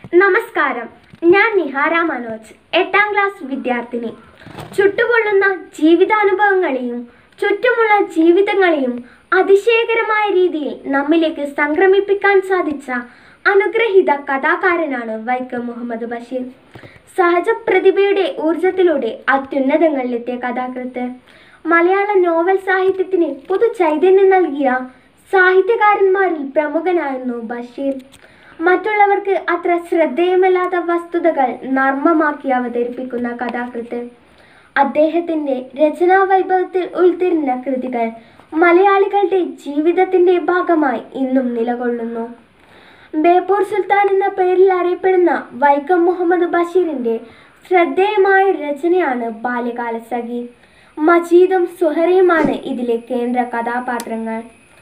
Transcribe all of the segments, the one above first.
നമസ്കാരം ഞാൻ നിഹാര മനോജ് എട്ടാം ക്ലാസ് വിദ്യാർത്ഥിനി ചുട്ടുപൊള്ളുന്ന ജീവിതാനുഭവങ്ങളെയും ചുറ്റുമുള്ള ജീവിതങ്ങളെയും അതിശയകരമായ രീതിയിൽ നമ്മിലേക്ക് സംക്രമിപ്പിക്കാൻ സാധിച്ച അനുഗ്രഹീത കഥാകാരനാണ് വൈക്കം മുഹമ്മദ് ബഷീർ സഹജ പ്രതിഭയുടെ ഊർജത്തിലൂടെ അത്യുന്നതങ്ങളിലെത്തിയ കഥാകൃത്ത് മലയാള നോവൽ സാഹിത്യത്തിന് പുതു ചൈതന്യം നൽകിയ സാഹിത്യകാരന്മാരിൽ പ്രമുഖനായിരുന്നു ബഷീർ മറ്റുള്ളവർക്ക് അത്ര ശ്രദ്ധേയമല്ലാത്ത വസ്തുതകൾ നർമ്മമാക്കി അവതരിപ്പിക്കുന്ന കഥാകൃത്ത് അദ്ദേഹത്തിൻ്റെ രചനാ വൈഭവത്തിൽ ഉൾത്തിരിഞ്ഞ കൃതികൾ മലയാളികളുടെ ജീവിതത്തിൻ്റെ ഭാഗമായി ഇന്നും നിലകൊള്ളുന്നു ബേപ്പൂർ സുൽത്താൻ എന്ന പേരിൽ അറിയപ്പെടുന്ന വൈക്കം മുഹമ്മദ് ബഷീറിൻ്റെ ശ്രദ്ധേയമായ രചനയാണ് ബാല്യകാലസഖി മജീദും സുഹറയുമാണ് ഇതിലെ കേന്ദ്ര കഥാപാത്രങ്ങൾ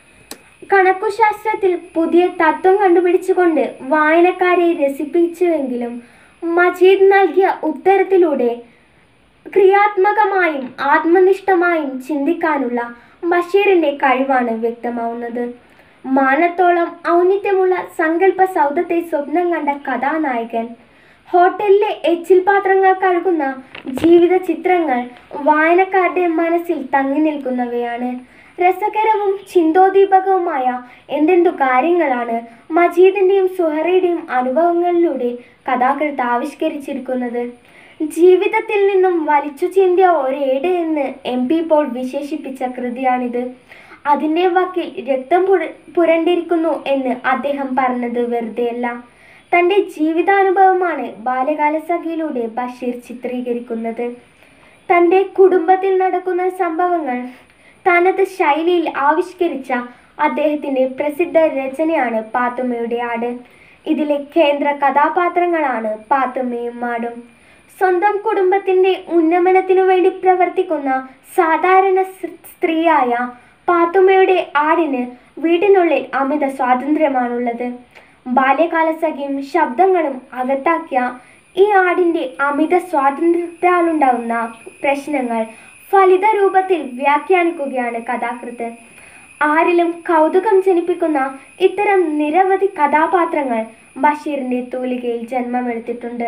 കണക്കുശാസ്ത്രത്തിൽ പുതിയ തത്വം കണ്ടുപിടിച്ചുകൊണ്ട് വായനക്കാരെ രസിപ്പിച്ചുവെങ്കിലും മജീദ് നൽകിയ ഉത്തരത്തിലൂടെ ക്രിയാത്മകമായും ആത്മനിഷ്ഠമായും ചിന്തിക്കാനുള്ള ബഷീറിന്റെ കഴിവാണ് വ്യക്തമാവുന്നത് മാനത്തോളം ഔന്നിത്യമുള്ള സങ്കല്പ സൗധത്തെ സ്വപ്നം കണ്ട കഥാനായകൻ ഹോട്ടലിലെ എച്ചിൽ പാത്രങ്ങൾ കഴുകുന്ന ജീവിത ചിത്രങ്ങൾ വായനക്കാരുടെ മനസ്സിൽ തങ്ങി നിൽക്കുന്നവയാണ് രസകരവും ചിന്തോദീപകവുമായ എന്തെന്തു കാര്യങ്ങളാണ് മജീദിൻ്റെയും സുഹറയുടെയും അനുഭവങ്ങളിലൂടെ കഥാകൃത്ത് ആവിഷ്കരിച്ചിരിക്കുന്നത് ജീവിതത്തിൽ നിന്നും വലിച്ചു ചിന്തിയ ഒരേട് എന്ന് എം പി പോൾ വിശേഷിപ്പിച്ച കൃതിയാണിത് അതിൻ്റെ വാക്കിൽ രക്തം പുര പുരണ്ടിരിക്കുന്നു എന്ന് അദ്ദേഹം പറഞ്ഞത് വെറുതെയല്ല തൻ്റെ ജീവിതാനുഭവമാണ് ബാല്യകാലസഖിയിലൂടെ ബഷീർ ചിത്രീകരിക്കുന്നത് തൻ്റെ കുടുംബത്തിൽ നടക്കുന്ന സംഭവങ്ങൾ തനത് ശൈലിയിൽ ആവിഷ്കരിച്ച അദ്ദേഹത്തിൻ്റെ പ്രസിദ്ധ രചനയാണ് പാത്തുമ്മയുടെ ആട് ഇതിലെ കേന്ദ്ര കഥാപാത്രങ്ങളാണ് പാത്തുമ്മയും മാടും സ്വന്തം കുടുംബത്തിൻ്റെ ഉന്നമനത്തിനു വേണ്ടി പ്രവർത്തിക്കുന്ന സാധാരണ സ്- സ്ത്രീയായ പാത്തുമ്മയുടെ ആടിന് വീടിനുള്ളിൽ അമിത സ്വാതന്ത്ര്യമാണുള്ളത് ബാല്യകാലസഖിയും ശബ്ദങ്ങളും അകത്താക്കിയ ഈ ആടിൻ്റെ അമിത സ്വാതന്ത്ര്യത്താലുണ്ടാവുന്ന പ്രശ്നങ്ങൾ ഫലിത രൂപത്തിൽ വ്യാഖ്യാനിക്കുകയാണ് കഥാകൃത്ത് ആരിലും കൗതുകം ജനിപ്പിക്കുന്ന ഇത്തരം നിരവധി കഥാപാത്രങ്ങൾ ബഷീറിന്റെ തൂലികയിൽ ജന്മമെടുത്തിട്ടുണ്ട്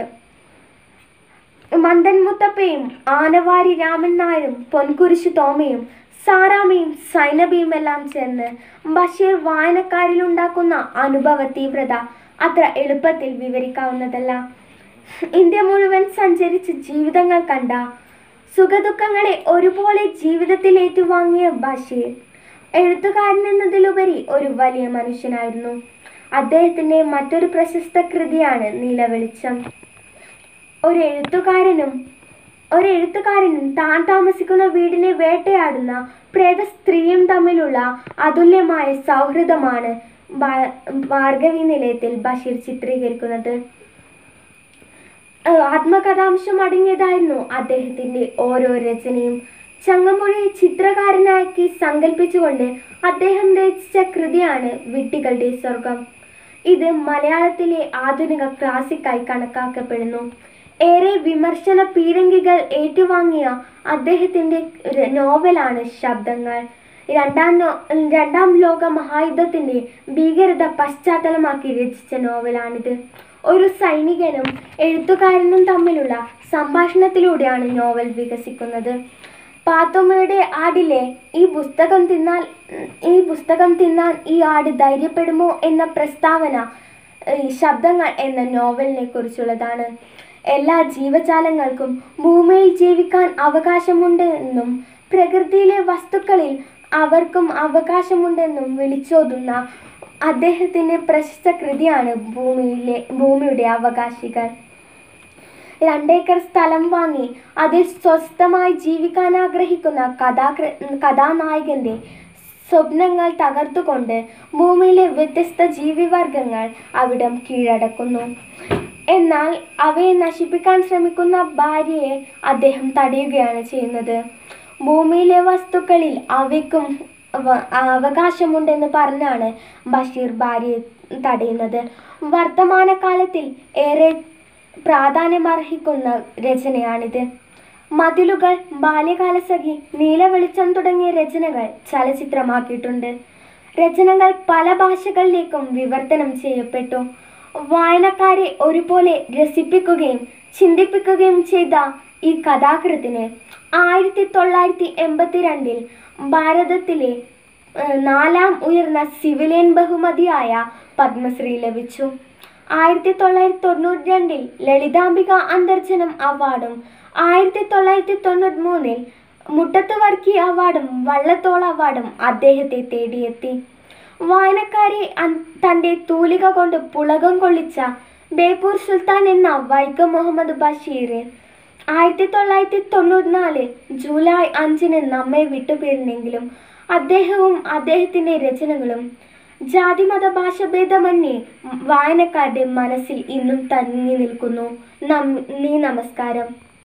മന്ദൻ മുത്തപ്പയും ആനവാരി രാമൻ നായരും പൊൻകുരിശു തോമയും സാറാമയും സൈനബിയും എല്ലാം ചേർന്ന് ബഷീർ വായനക്കാരിൽ ഉണ്ടാക്കുന്ന അനുഭവ തീവ്രത അത്ര എളുപ്പത്തിൽ വിവരിക്കാവുന്നതല്ല ഇന്ത്യ മുഴുവൻ സഞ്ചരിച്ച് ജീവിതങ്ങൾ കണ്ട സുഖദുഃഖങ്ങളെ ഒരുപോലെ ജീവിതത്തിൽ ഏറ്റുവാങ്ങിയ ബഷീർ എഴുത്തുകാരൻ എന്നതിലുപരി ഒരു വലിയ മനുഷ്യനായിരുന്നു അദ്ദേഹത്തിൻ്റെ മറ്റൊരു പ്രശസ്ത കൃതിയാണ് നീലവെളിച്ചം ഒരു എഴുത്തുകാരനും ഒരു എഴുത്തുകാരനും താൻ താമസിക്കുന്ന വീടിനെ വേട്ടയാടുന്ന പ്രേത സ്ത്രീയും തമ്മിലുള്ള അതുല്യമായ സൗഹൃദമാണ് ഭാ- ഭാർഗവി നിലയത്തിൽ ബഷീർ ചിത്രീകരിക്കുന്നത് ഏഹ് ആത്മകഥാംശം അടങ്ങിയതായിരുന്നു അദ്ദേഹത്തിൻ്റെ ഓരോ രചനയും ചങ്ങമ്പുഴയെ ചിത്രകാരനാക്കി സങ്കല്പിച്ചുകൊണ്ട് അദ്ദേഹം രചിച്ച കൃതിയാണ് വിട്ടികളുടെ സ്വർഗം ഇത് മലയാളത്തിലെ ആധുനിക ക്ലാസിക്കായി കണക്കാക്കപ്പെടുന്നു ഏറെ വിമർശന പീരങ്കികൾ ഏറ്റുവാങ്ങിയ അദ്ദേഹത്തിൻ്റെ ര- നോവലാണ് ശബ്ദങ്ങൾ രണ്ടാം നോ രണ്ടാം ലോക മഹായുദ്ധത്തിൻ്റെ ഭീകരത പശ്ചാത്തലമാക്കി രചിച്ച നോവലാണിത് ഒരു സൈനികനും എഴുത്തുകാരനും തമ്മിലുള്ള സംഭാഷണത്തിലൂടെയാണ് നോവൽ വികസിക്കുന്നത് പാത്തുമ്മയുടെ ആടിലെ ഈ പുസ്തകം തിന്നാൽ ഈ പുസ്തകം തിന്നാൻ ഈ ആട് ധൈര്യപ്പെടുമോ എന്ന പ്രസ്താവന ഈ ശബ്ദങ്ങൾ എന്ന നോവലിനെ കുറിച്ചുള്ളതാണ് എല്ലാ ജീവജാലങ്ങൾക്കും ഭൂമിയിൽ ജീവിക്കാൻ അവകാശമുണ്ടെന്നും പ്രകൃതിയിലെ വസ്തുക്കളിൽ അവർക്കും അവകാശമുണ്ടെന്നും വിളിച്ചോതുന്ന അദ്ദേഹത്തിൻ്റെ പ്രശസ്ത കൃതിയാണ് ഭൂമിയിലെ ഭൂമിയുടെ അവകാശികൾ രണ്ടേക്കർ സ്ഥലം വാങ്ങി അതിൽ സ്വസ്ഥമായി ജീവിക്കാൻ ആഗ്രഹിക്കുന്ന കഥാകൃ കഥാനായകന്റെ സ്വപ്നങ്ങൾ തകർത്തുകൊണ്ട് ഭൂമിയിലെ വ്യത്യസ്ത ജീവിവർഗങ്ങൾ അവിടം കീഴടക്കുന്നു എന്നാൽ അവയെ നശിപ്പിക്കാൻ ശ്രമിക്കുന്ന ഭാര്യയെ അദ്ദേഹം തടയുകയാണ് ചെയ്യുന്നത് ഭൂമിയിലെ വസ്തുക്കളിൽ അവയ്ക്കും അവ- അവകാശമുണ്ടെന്ന് പറഞ്ഞാണ് ബഷീർ ഭാര്യയെ തടയുന്നത് വർത്തമാനകാലത്തിൽ ഏറെ പ്രാധാന്യമർഹിക്കുന്ന രചനയാണിത് മതിലുകൾ ബാല്യകാലസഖി നീലവെളിച്ചം തുടങ്ങിയ രചനകൾ ചലച്ചിത്രമാക്കിയിട്ടുണ്ട് രചനകൾ പല ഭാഷകളിലേക്കും വിവർത്തനം ചെയ്യപ്പെട്ടു വായനക്കാരെ ഒരുപോലെ രസിപ്പിക്കുകയും ചിന്തിപ്പിക്കുകയും ചെയ്ത ഈ കഥാകൃത്തിന് ആയിരത്തി തൊള്ളായിരത്തി എൺപത്തിരണ്ടിൽ ഭാരതത്തിലെ ഏഹ്, നാലാം ഉയർന്ന സിവിലിയൻ ബഹുമതിയായ പത്മശ്രീ ലഭിച്ചു ആയിരത്തി തൊള്ളായിരത്തി തൊണ്ണൂറ്റി രണ്ടിൽ ലളിതാംബിക അന്തർജനം അവാർഡും ആയിരത്തി തൊള്ളായിരത്തി തൊണ്ണൂറ്റി മൂന്നിൽ മുട്ടത്ത് വർക്കി അവാർഡും വള്ളത്തോൾ അവാർഡും അദ്ദേഹത്തെ തേടിയെത്തി വായനക്കാരെ അൻ- തൻ്റെ തൂലിക കൊണ്ട് പുളകം കൊള്ളിച്ച ബേപ്പൂർ സുൽത്താൻ എന്ന വൈക്കം മുഹമ്മദ് ബഷീർ ആയിരത്തി തൊള്ളായിരത്തി തൊണ്ണൂറ്റിനാല് ജൂലൈ അഞ്ചിന് നമ്മെ വിട്ടുപിരിഞ്ഞെങ്കിലും അദ്ദേഹവും അദ്ദേഹത്തിൻ്റെ രചനകളും ജാതിമത ഭാഷഭേദമന്യേ വായനക്കാരുടെ മനസ്സിൽ ഇന്നും തങ്ങി നിൽക്കുന്നു നന്ദി നമസ്കാരം